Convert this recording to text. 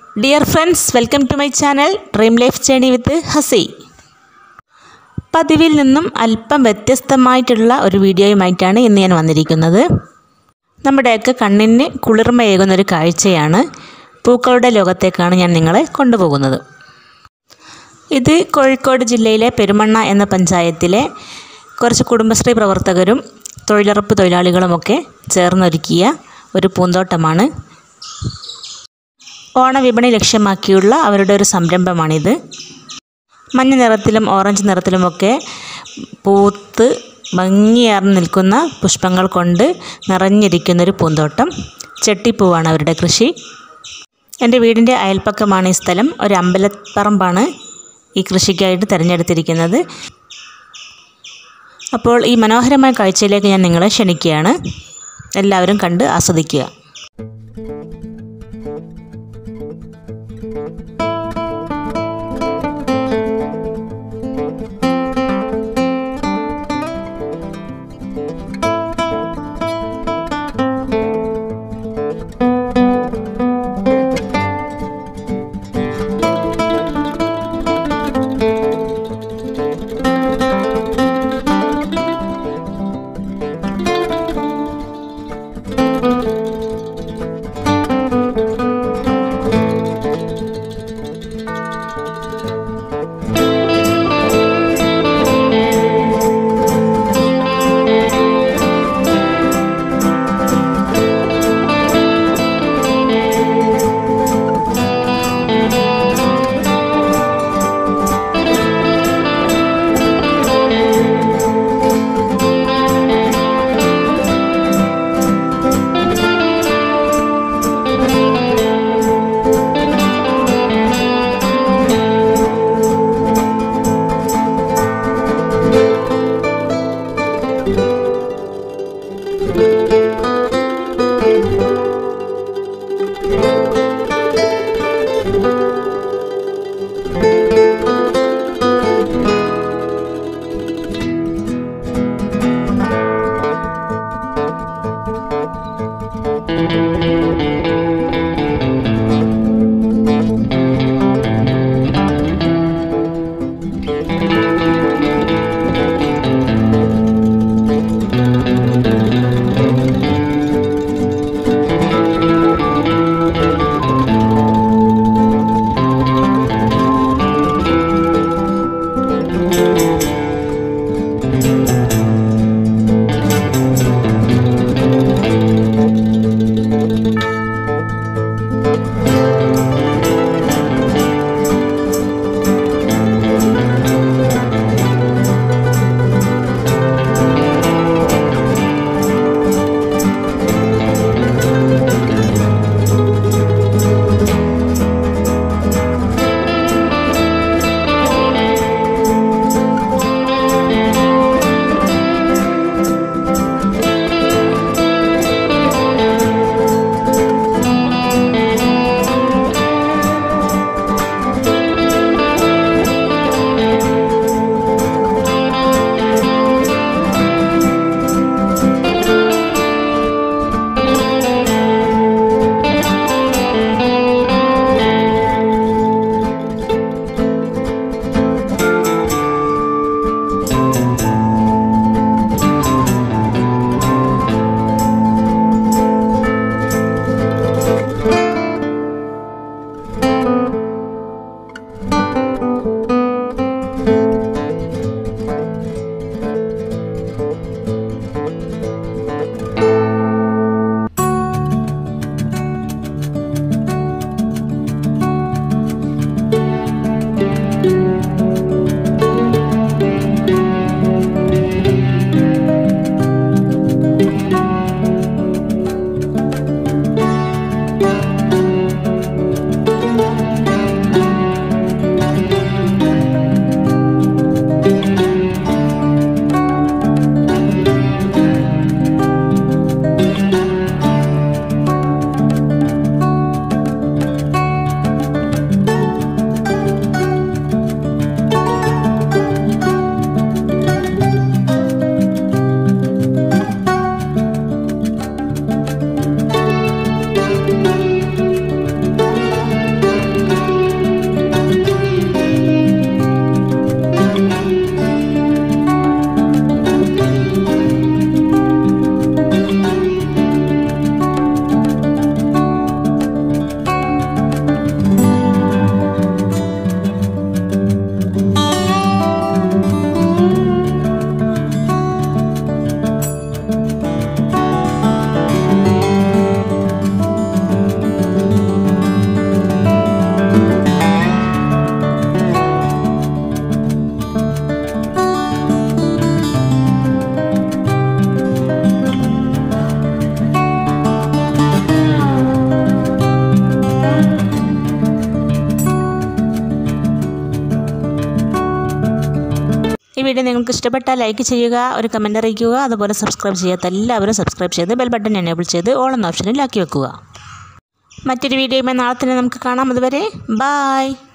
dear friends welcome to my channel dream life journey with Hasi പതിവിൽ നിന്നും അല്പം വ്യത്യസ്തമായിട്ടുള്ള ഒരു വീഡിയോയുമായിട്ടാണ് ഇന്ന് ഞാൻ വന്നിരിക്കുന്നത് നമ്മുടെയൊക്കെ കണ്ണിന് കുളിർമയേകുന്ന ഒരു കാഴ്ചയാണ് പൂക്കളുടെ ലോകത്തേക്കാണ് ഞാൻ നിങ്ങളെ കൊണ്ടുപോകുന്നത് ഇത് കോഴിക്കോട് ജില്ലയിലെ പെരുമണ്ണ എന്ന പഞ്ചായത്തിലെ കുറച്ച് കുടുംബശ്രീ പ്രവർത്തകരും തൊഴിലുറപ്പ് തൊഴിലാളികളുമൊക്കെ ചേർന്നൊരുക്കിയ ഒരു പൂന്തോട്ടമാണ് ഓണവിപണി ലക്ഷ്യമാക്കിയുള്ള അവരുടെ ഒരു സംരംഭമാണിത് മഞ്ഞ നിറത്തിലും ഓറഞ്ച് നിറത്തിലുമൊക്കെ പൂത്ത് ഭംഗിയാർന്ന് നിൽക്കുന്ന പുഷ്പങ്ങൾ കൊണ്ട് നിറഞ്ഞിരിക്കുന്നൊരു പൂന്തോട്ടം ചെട്ടിപ്പൂവാണ് അവരുടെ കൃഷി എൻ്റെ വീടിൻ്റെ അയൽപ്പക്കമാണ് ഈ സ്ഥലം ഒരു അമ്പലപ്പറമ്പാണ് ഈ കൃഷിക്കായിട്ട് തിരഞ്ഞെടുത്തിരിക്കുന്നത് അപ്പോൾ ഈ മനോഹരമായ കാഴ്ചയിലേക്ക് ഞാൻ നിങ്ങളെ ക്ഷണിക്കുകയാണ് എല്ലാവരും കണ്ട് ആസ്വദിക്കുക ഈ വീഡിയോ നിങ്ങൾക്ക് ഇഷ്ടപ്പെട്ടാൽ ലൈക്ക് ചെയ്യുക ഒരു കമൻ്റ് അറിയിക്കുക അതുപോലെ സബ്സ്ക്രൈബ് ചെയ്യാത്ത എല്ലാവരും സബ്സ്ക്രൈബ് ചെയ്ത് ബെൽ ബട്ടൺ എനേബിൾ ചെയ്ത് ഓൾ എന്ന ഓപ്ഷനിൽ ആക്കി വെക്കുക മറ്റൊരു വീഡിയോയുമായി നാളെ തന്നെ നമുക്ക് കാണാം അതുവരെ ബായ്